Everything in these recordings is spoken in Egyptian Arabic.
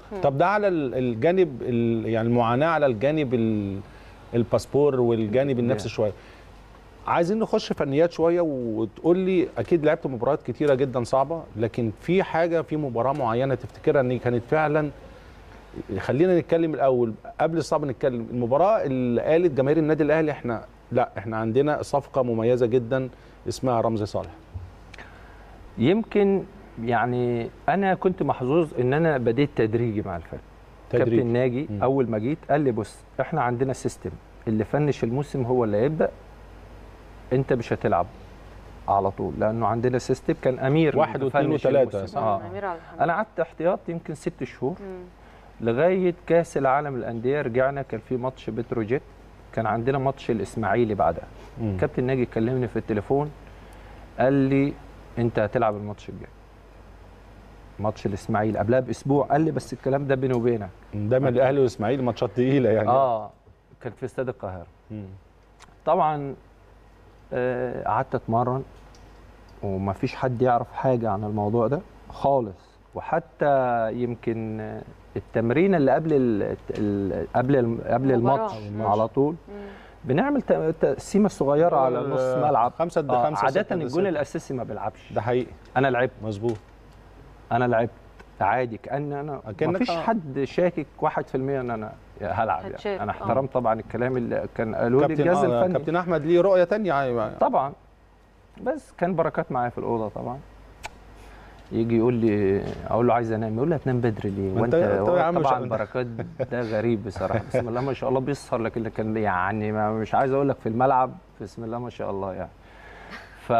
طب ده على ال- الجانب ال- يعني المعاناه على الجانب ال- الباسبور والجانب النفسي شويه عايزين نخش فنيات شويه وتقول لي اكيد لعبت مباريات كتيره جدا صعبه لكن في حاجه في مباراه معينه تفتكرها ان كانت فعلا خلينا نتكلم الاول قبل الصعب نتكلم المباراه اللي قالت جماهير النادي الاهلي احنا لا احنا عندنا صفقه مميزه جدا اسمها رمزي صالح يمكن يعني انا كنت محظوظ ان انا بديت تدريجي مع الفريق تدريج. كابتن ناجي مم. اول ما جيت قال لي بص احنا عندنا سيستم اللي فنش الموسم هو اللي هيبدا انت مش هتلعب على طول لانه عندنا سيستم كان امير واحد اللي واثنين فنش وثلاثة، الموسم. صح. آه. امير عبد الحميد انا قعدت احتياط يمكن ست شهور مم. لغايه كاس العالم للانديه رجعنا كان في ماتش بتروجيت كان عندنا ماتش الاسماعيلي بعدها مم. كابتن ناجي كلمني في التليفون قال لي انت هتلعب الماتش الجاي ماتش الاسماعيلي قبلها باسبوع قال لي بس الكلام ده بيني وبينك دايما الاهلي والاسماعيلي ماتشات تقيله يعني اه كان في استاد القاهره مم. طبعا آه، قعدت اتمرن وما فيش حد يعرف حاجه عن الموضوع ده خالص وحتى يمكن آه، التمرين اللي قبل ال ال قبل ال قبل المباراة. الماتش مم. على طول مم. بنعمل ت- تقسيمه صغيره على نص ملعب خمسة ضد آه، خمسة عاده ستة ضد الجون ستة. الاساسي ما بيلعبش ده حقيقي انا لعبت مظبوط انا لعبت عادي كان انا أكنك ما فيش آه. حد شاكك 1% ان انا هلعب هتشارك، يعني انا آه. احترمت طبعا الكلام اللي كان قالوا لي كابتن الجهاز آه الفني كابتن احمد ليه رؤيه تانية يعني طبعا بس كان بركات معايا في الاوضه طبعا يجي يقول لي اقول له عايز انام يقول لي هتنام بدري ليه ما وانت أنت- أنت يا عم مش- طبعا بركات ده غريب بصراحه بسم الله ما شاء الله بيسهر لكن كان يعني ما مش عايز اقول لك في الملعب بسم الله ما شاء الله يعني ف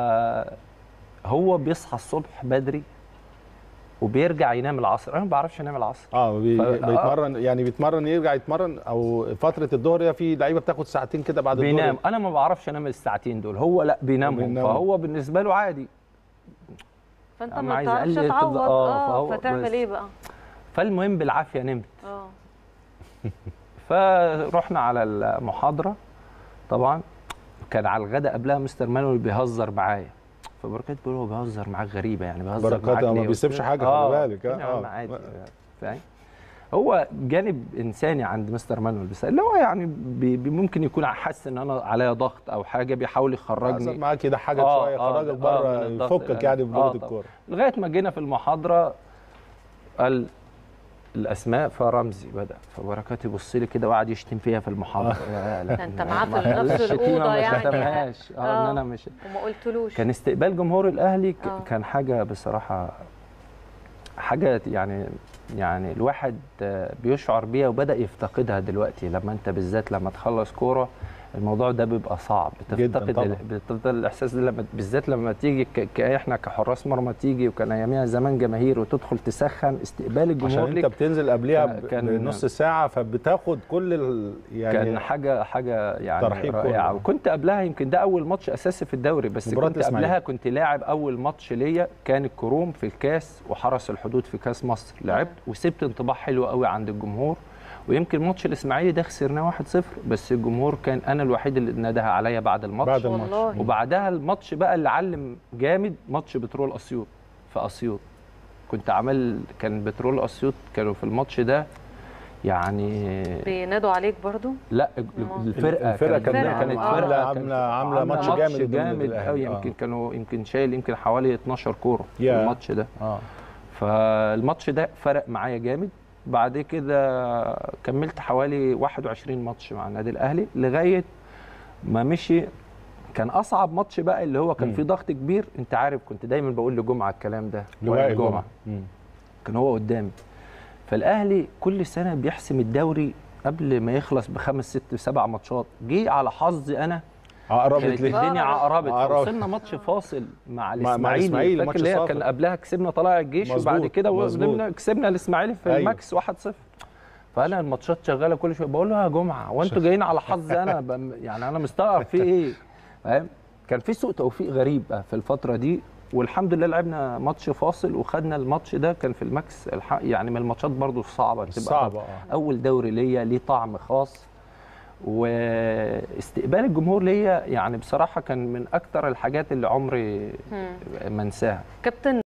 هو بيصحى الصبح بدري وبيرجع ينام العصر انا ما بعرفش انام العصر اه بي ف- آه. بيتمرن يعني بيتمرن يرجع يتمرن او فتره الظهر هي في لعيبه بتاخد ساعتين كده بعد الظهر بينام انا ما بعرفش انام الساعتين دول هو لا بينامهم بينام. فهو بالنسبه له عادي فانت أما ما عايز بتعرفش أقلل تعوض تبقى- آه، اه فهو فتعمل بس. ايه بقى فالمهم بالعافيه نمت اه فرحنا على المحاضره طبعا كان على الغداء قبلها مستر مانويل بيهزر معايا فبركات بيقول هو بيهزر معاك غريبه يعني بيهزر بركات معاك ما ليه؟ بيسيبش قلت له حاجة، آه، خلي بالك، آه، قلت له يا عم آه. عادي فاهم هو جانب انساني عند مستر مانويل بس اللي هو يعني بي بي ممكن يكون حاسس ان انا عليا ضغط او حاجه بيحاول بيهزر يخرجني معاك يضحكك آه، شويه آه، يخرجك آه، بره من الضغط يفكك يعني آه، بلغه طبعا. الكوره لغايه ما جينا في المحاضره قال الاسماء فرمزي بدا فبركات يبص لي كده وقعد يشتم فيها في المحاضره يا لا ده أنت معاه في ما- نفس الشتيمة الأوضة ما يعني. شتمهاش اه ان آه. انا مش وما قلتلوش كان استقبال جمهور الاهلي ك- آه. كان حاجه بصراحه حاجه يعني يعني الواحد آه، بيشعر بيها وبدا يفتقدها دلوقتي لما انت بالذات لما تخلص كوره الموضوع ده بيبقى صعب جداً بتفتقد طبعاً. ال- بتفضل الاحساس ده لما بالذات لما تيجي ك- ك- احنا كحراس مرمى تيجي وكان اياميها زمان جماهير وتدخل تسخن استقبال عشان الجمهور انت ليك بتنزل قبلها كان- ب- كان- بنص ساعه فبتاخد كل ال... يعني كان حاجه حاجه يعني ترحيب رائعه كله. وكنت قبلها يمكن ده اول ماتش اساسي في الدوري بس مباراة كنت الإسماعيلي. قبلها كنت لاعب اول ماتش ليا كان الكروم في الكاس وحرس الحدود في كاس مصر لعبت وسبت انطباع حلو قوي عند الجمهور ويمكن ماتش الاسماعيلي ده خسرناه 1-0 بس الجمهور كان انا الوحيد اللي ندها عليا بعد الماتش بعد الماتش والله. وبعدها الماتش بقى اللي علم جامد ماتش بترول اسيوط في اسيوط كنت عمل كان بترول اسيوط كانوا في الماتش ده يعني بينادوا عليك برضو لا أمال. الفرقه الفرقه كانت كانت الفرقة. كانت آه. عامله فرقه عامله عامله ماتش جامد قدام جامد الأهلي. قوي آه. يمكن كانوا يمكن شايل يمكن حوالي 12 كوره في يا. الماتش ده اه فالماتش ده فرق معايا جامد بعد كده كملت حوالي 21 ماتش مع النادي الاهلي لغايه ما مشي كان اصعب ماتش بقى اللي هو كان مم. فيه ضغط كبير انت عارف كنت دايما بقول لجمعه الكلام ده لوائل جمعه جمعه مم. كان هو قدامي فالاهلي كل سنه بيحسم الدوري قبل ما يخلص بخمس ست سبع ماتشات جه على حظي انا عقربت كانت ليه الدنيا عقربت عقربت. وصلنا ماتش فاصل مع مع الاسماعيلي الإسماعيلي، فاكر ماتش اللي هي صافي. كان قبلها كسبنا طلائع الجيش مظبوط، وبعد كده مظبوط. كسبنا كسبنا الاسماعيلي في أيوة. الماكس 1-0 فانا الماتشات شغاله كل شويه بقول له يا جمعه وانتوا جايين على حظي انا بم- يعني انا مستغرب في ايه فاهم كان في سوء توفيق غريب بقى في الفتره دي والحمد لله لعبنا ماتش فاصل وخدنا الماتش ده كان في الماكس الح- يعني من الماتشات برضو الصعبه تبقى صعبه اه اول دوري ليا ليه طعم خاص واستقبال الجمهور ليا يعني بصراحه كان من اكتر الحاجات اللي عمري مم. ما انساها كابتن